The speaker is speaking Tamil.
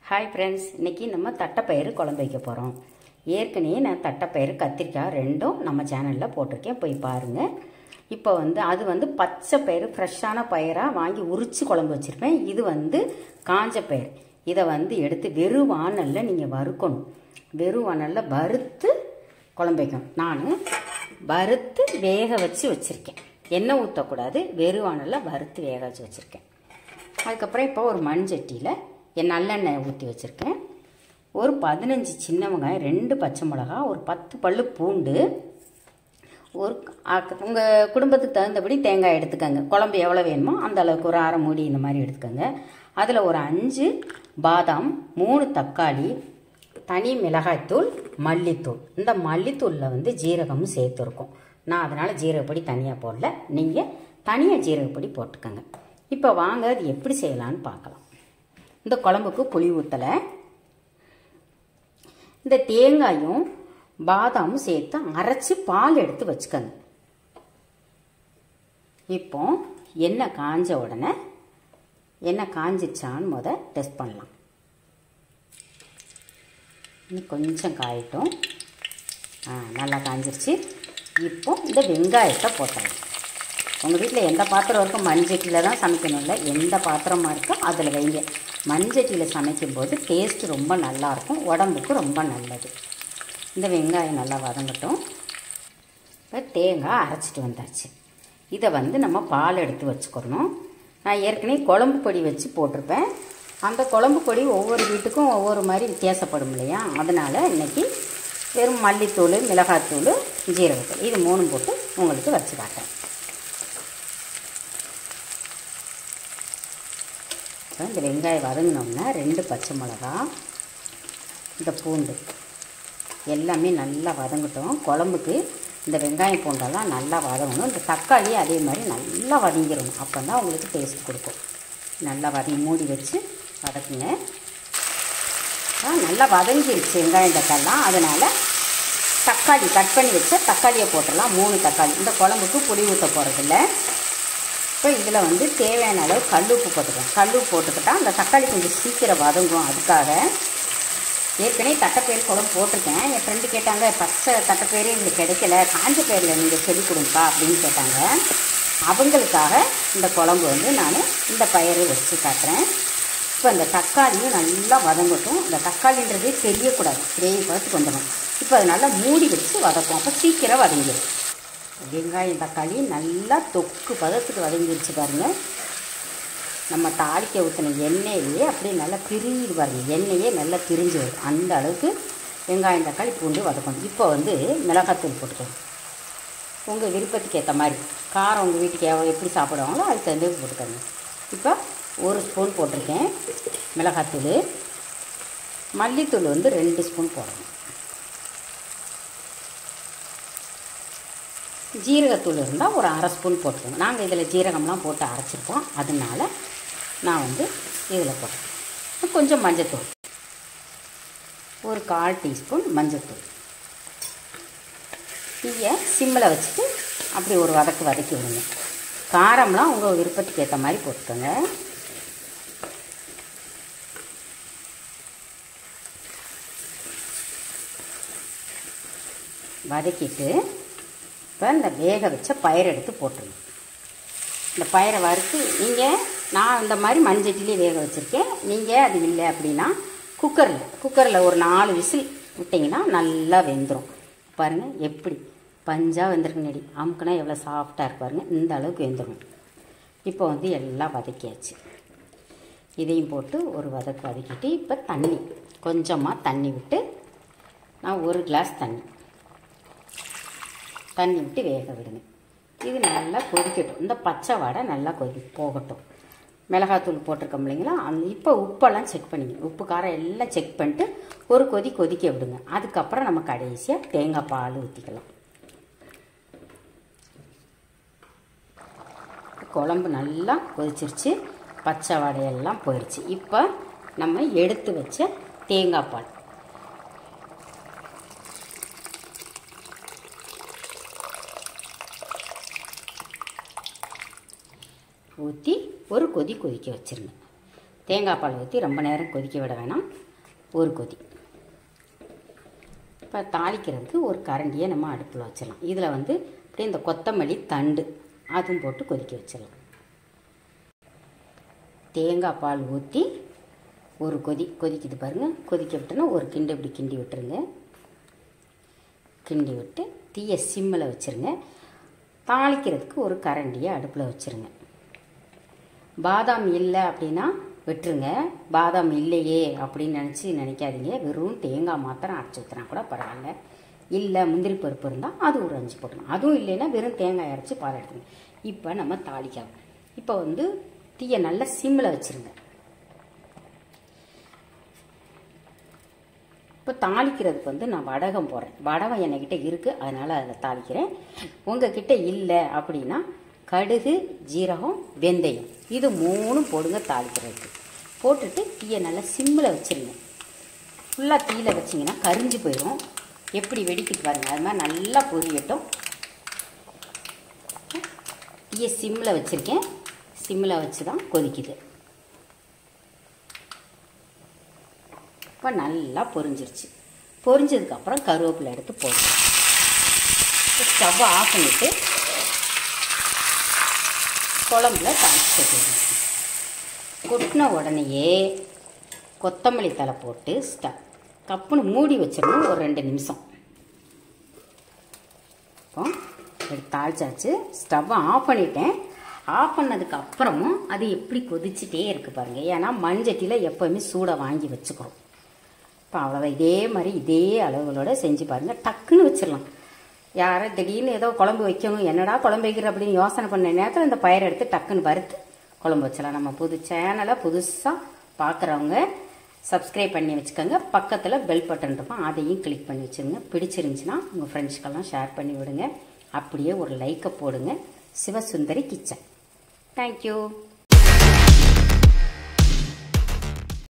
ஹாய் ஃப்ரெண்ட்ஸ் இன்னைக்கு நம்ம தட்டைப்பயிறு குழம்பு வைக்க போகிறோம் ஏற்கனவே நான் தட்டைப்பயிறு கத்திரிக்காய் ரெண்டும் நம்ம சேனலில் போட்டிருக்கேன் போய் பாருங்கள் இப்போ வந்து அது வந்து பச்சை பயிறு ஃப்ரெஷ்ஷான பயிராக வாங்கி உரித்து குழம்பு வச்சுருப்பேன் இது வந்து காஞ்ச பயிர் இதை வந்து எடுத்து வெறும் வானலில் நீங்கள் வறுக்கணும் வெறும் வானலில் வறுத்து குழம்பு வைக்கணும் நான் வறுத்து வேக வச்சு வச்சுருக்கேன் எண்ணெய் ஊற்றக்கூடாது வெறும் வானலில் வறுத்து வேக வச்சு வச்சுருக்கேன் அதுக்கப்புறம் இப்போ ஒரு மண்சட்டியில் என் நல்லெண்ணெய் ஊற்றி வச்சுருக்கேன் ஒரு பதினஞ்சு சின்ன வெங்காயம் ரெண்டு பச்சை மிளகா ஒரு பத்து பல்லு பூண்டு ஒரு உங்கள் குடும்பத்துக்கு தகுந்தபடி தேங்காய் எடுத்துக்கோங்க குழம்பு எவ்வளோ வேணுமோ அந்த அளவுக்கு ஒரு அரை மூடி இந்த மாதிரி எடுத்துக்கோங்க அதில் ஒரு அஞ்சு பாதாம் மூணு தக்காளி தனி மிளகாய்த்தூள் மல்லித்தூள் இந்த மல்லித்தூளில் வந்து ஜீரகமும் சேர்த்துருக்கும் நான் அதனால் ஜீரகப்பொடி தனியாக போடல நீங்கள் தனியாக ஜீரகப்பொடி போட்டுக்கோங்க இப்போ வாங்க அது எப்படி செய்யலான்னு பார்க்கலாம் இந்த குழம்புக்கு புளி ஊற்றலை இந்த தேங்காயும் பாதாமும் சேர்த்து அரைச்சி பால் எடுத்து வச்சுக்கோங்க இப்போ எண்ணெய் காஞ்ச உடனே எண்ணெய் காஞ்சிச்சான்னு முத டெஸ்ட் பண்ணலாம் இன்னும் கொஞ்சம் காயட்டும் ஆ நல்லா காஞ்சிருச்சு இப்போ இந்த வெங்காயத்தை போட்டலாம் உங்கள் வீட்டில் எந்த பாத்திரம் இருக்கோ மண்சட்டியில் தான் சமைக்கணும் இல்லை எந்த பாத்திரமாக இருக்கோ அதில் வைங்க மண்சட்டியில் சமைக்கும்போது டேஸ்ட் ரொம்ப நல்லாயிருக்கும் உடம்புக்கு ரொம்ப நல்லது இந்த வெங்காயம் நல்லா வதங்கட்டும் இப்போ தேங்காய் அரைச்சிட்டு வந்தாச்சு இதை வந்து நம்ம பால் எடுத்து வச்சுக்கிறணும் நான் ஏற்கனவே குழம்பு பொடி வச்சு போட்டிருப்பேன் அந்த குழம்பு பொடி ஒவ்வொரு வீட்டுக்கும் ஒவ்வொரு மாதிரி வித்தியாசப்படும் இல்லையா அதனால் இன்றைக்கி வெறும் மல்லித்தூள் மிளகாத்தூள் ஜீரகத்தூள் இது மூணும் போட்டு உங்களுக்கு வச்சு காட்டேன் இப்போ இந்த வெங்காயம் வதங்கினோம்னா ரெண்டு பச்சை மிளகா இந்த பூண்டு எல்லாமே நல்லா வதங்கட்டும் குழம்புக்கு இந்த வெங்காயம் பூண்டெல்லாம் நல்லா வதங்கணும் இந்த தக்காளி அதே மாதிரி நல்லா வதங்கிடணும் அப்போ தான் உங்களுக்கு டேஸ்ட் கொடுக்கும் நல்லா வதங்கி மூடி வச்சு வதக்குங்க நல்லா வதங்கிருச்சு வெங்காயம் தக்காளிலாம் அதனால் தக்காளி கட் பண்ணி வச்ச தக்காளியை போட்டுடலாம் மூணு தக்காளி இந்த குழம்புக்கு புளி ஊற்ற போகிறதில்ல இப்போ இதில் வந்து தேவையான அளவு கல்லுப்பு போட்டுக்கலாம் கல்லுப்பு போட்டுக்கிட்டால் அந்த தக்காளி கொஞ்சம் சீக்கிரம் வதங்கும் அதுக்காக ஏற்கனவே தட்டைப்பயிர் குழம்பு போட்டிருக்கேன் என் ஃப்ரெண்டு கேட்டாங்க பச்சை தட்டைப்பயிறு எங்களுக்கு கிடைக்கல காஞ்ச பயிரில் நீங்கள் செடி கொடுங்கப்பா அப்படின்னு கேட்டாங்க அவங்களுக்காக இந்த குழம்பு வந்து நான் இந்த பயிரை வச்சு காட்டுறேன் இப்போ இந்த தக்காளியும் நல்லா வதங்கட்டும் இந்த தக்காளின்றது தெரியக்கூடாது கிரேவி பதத்துக்கு வந்துடும் இப்போ அது நல்லா மூடி வச்சு வதக்கும் அப்போ சீக்கிரம் வதங்கிடும் வெங்காயம் தக்காளி நல்லா தொக்கு பதத்துக்கு வதங்கிடுச்சு பாருங்கள் நம்ம தாளிக்க ஊற்றின எண்ணெயிலேயே அப்படியே நல்லா பிரிஞ்சு பாருங்கள் எண்ணெயே நல்லா பிரிஞ்சு வரும் அந்த அளவுக்கு வெங்காயம் தக்காளி பூண்டு வதக்கணும் இப்போ வந்து மிளகாத்தூள் போட்டுக்கணும் உங்கள் விருப்பத்துக்கு ஏற்ற மாதிரி காரம் உங்கள் வீட்டுக்கு எவ்வளோ எப்படி சாப்பிடுவாங்களோ அதுக்கு தகுந்த போட்டுக்கோங்க இப்போ ஒரு ஸ்பூன் போட்டிருக்கேன் மிளகாத்தூள் மல்லித்தூள் வந்து ரெண்டு ஸ்பூன் போடணும் ஜீரகத்தூள் இருந்தால் ஒரு அரை ஸ்பூன் போட்டுக்கோங்க நாங்கள் இதில் ஜீரகம்லாம் போட்டு அரைச்சிருப்போம் அதனால நான் வந்து இதில் போட்டேன் கொஞ்சம் மஞ்சத்தூள் ஒரு கால் டீஸ்பூன் மஞ்சத்தூள் இதை சிம்மில் வச்சுட்டு அப்படி ஒரு வதக்கு வதக்கி விடுங்க காரம்லாம் உங்கள் விருப்பத்துக்கு ஏற்ற மாதிரி போட்டுக்கோங்க வதக்கிட்டு இப்போ இந்த வேக வச்ச பயிர் எடுத்து போட்டுருங்க இந்த பயிரை வறுத்து நீங்கள் நான் இந்த மாதிரி மண்சட்டிலே வேக வச்சுருக்கேன் நீங்கள் அது இல்லை அப்படின்னா குக்கரில் குக்கரில் ஒரு நாலு விசில் விட்டிங்கன்னா நல்லா வெந்துடும் பாருங்கள் எப்படி பஞ்சாக வெந்திருக்கு நடி அமுக்குனா எவ்வளோ சாஃப்டாக இருக்கு பாருங்கள் இந்த அளவுக்கு வெந்துடும் இப்போ வந்து எல்லாம் வதக்கியாச்சு இதையும் போட்டு ஒரு வதக்கு வதக்கிட்டு இப்போ தண்ணி கொஞ்சமாக தண்ணி விட்டு நான் ஒரு கிளாஸ் தண்ணி தண்ணி விட்டு வேக விடுங்க இது நல்லா கொதிக்கட்டும் இந்த பச்சை வடை நல்லா கொதி போகட்டும் மிளகாத்தூள் போட்டிருக்கோம் இல்லைங்களா அந்த இப்போ உப்பெல்லாம் செக் பண்ணிங்க உப்பு காரம் எல்லாம் செக் பண்ணிட்டு ஒரு கொதி கொதிக்க விடுங்க அதுக்கப்புறம் நம்ம கடைசியாக தேங்காய் பால் ஊற்றிக்கலாம் குழம்பு நல்லா கொதிச்சிருச்சு பச்சை வடையெல்லாம் போயிடுச்சு இப்போ நம்ம எடுத்து வச்ச தேங்காய் பால் ஊற்றி ஒரு கொதி கொதிக்க வச்சுருங்க தேங்காய் பால் ஊற்றி ரொம்ப நேரம் கொதிக்க விட வேணாம் ஒரு கொதி இப்போ தாளிக்கிறதுக்கு ஒரு கரண்டியை நம்ம அடுப்பில் வச்சிடலாம் இதில் வந்து அப்படியே இந்த கொத்தமல்லி தண்டு அதுவும் போட்டு கொதிக்க வச்சிடலாம் தேங்காய் பால் ஊற்றி ஒரு கொதி கொதிக்குது பாருங்கள் கொதிக்க விட்டோன்னா ஒரு கிண்டு இப்படி கிண்டி விட்டுருங்க கிண்டி விட்டு தீயை சிம்மில் வச்சுருங்க தாளிக்கிறதுக்கு ஒரு கரண்டியை அடுப்பில் வச்சுருங்க பாதாம் இல்லை அப்படின்னா விட்டுருங்க பாதாம் இல்லையே அப்படின்னு நினச்சி நினைக்காதீங்க வெறும் தேங்காய் மாத்திரம் அரைச்சி ஊற்றினா கூட பரவாயில்ல இல்லை முந்திரி பருப்பு இருந்தால் அது ஒரு அஞ்சு போட்டுக்கலாம் அதுவும் இல்லைன்னா வெறும் தேங்காய் அரைச்சி பால் எடுத்துங்க இப்போ நம்ம தாளிக்கலாம் இப்போ வந்து தீயை நல்லா சிம்மில் வச்சுருங்க இப்போ தாளிக்கிறதுக்கு வந்து நான் வடகம் போடுறேன் வடகம் என்கிட்ட இருக்குது அதனால் அதில் தாளிக்கிறேன் உங்ககிட்ட இல்லை அப்படின்னா கடுகு ஜீரகம் வெந்தயம் இது மூணும் போடுங்க தாளிக்கிறதுக்கு போட்டுட்டு தீயை நல்லா சிம்மில் வச்சுருங்க ஃபுல்லாக தீயில் வச்சிங்கன்னா கரிஞ்சு போயிடும் எப்படி வெடிக்குது பாருங்கள் அது மாதிரி நல்லா பொரியட்டும் தீயை சிம்மில் வச்சுருக்கேன் சிம்மில் வச்சு தான் கொதிக்குது இப்போ நல்லா பொரிஞ்சிருச்சு பொரிஞ்சதுக்கப்புறம் கருவேப்பிலை எடுத்து போடுறோம் ஸ்டவ்வை ஆஃப் பண்ணிவிட்டு குழம்புல தாளிச்சு கொட்டிடுறோம் கொட்டின உடனேயே கொத்தமல்லி தலை போட்டு ஸ்ட கப்புன்னு மூடி வச்சிடணும் ஒரு ரெண்டு நிமிஷம் இப்போ எடுத்து தாளிச்சாச்சு ஸ்டவ்வை ஆஃப் பண்ணிட்டேன் ஆஃப் பண்ணதுக்கு அப்புறமும் அது எப்படி கொதிச்சுட்டே இருக்குது பாருங்கள் ஏன்னா மண்சட்டியில் எப்போவுமே சூடை வாங்கி வச்சுக்கிறோம் இப்போ அவ்வளோதான் இதே மாதிரி இதே அளவுகளோட செஞ்சு பாருங்கள் டக்குன்னு வச்சிடலாம் யாரும் திடீர்னு ஏதோ குழம்பு வைக்கணும் என்னடா குழம்பு வைக்கிற அப்படின்னு யோசனை பண்ண நேரத்தில் இந்த பயிரை எடுத்து டக்குன்னு வறுத்து குழம்பு வச்சிடலாம் நம்ம புது சேனலை புதுசாக பார்க்குறவங்க சப்ஸ்கிரைப் பண்ணி வச்சுக்கோங்க பக்கத்தில் பெல் பட்டன் இருக்கும் அதையும் கிளிக் பண்ணி வச்சுருங்க பிடிச்சிருந்துச்சின்னா உங்கள் ஃப்ரெண்ட்ஸ்க்கெல்லாம் ஷேர் பண்ணி விடுங்க அப்படியே ஒரு லைக்கை போடுங்க சிவசுந்தரி கிச்சன் தேங்க்யூ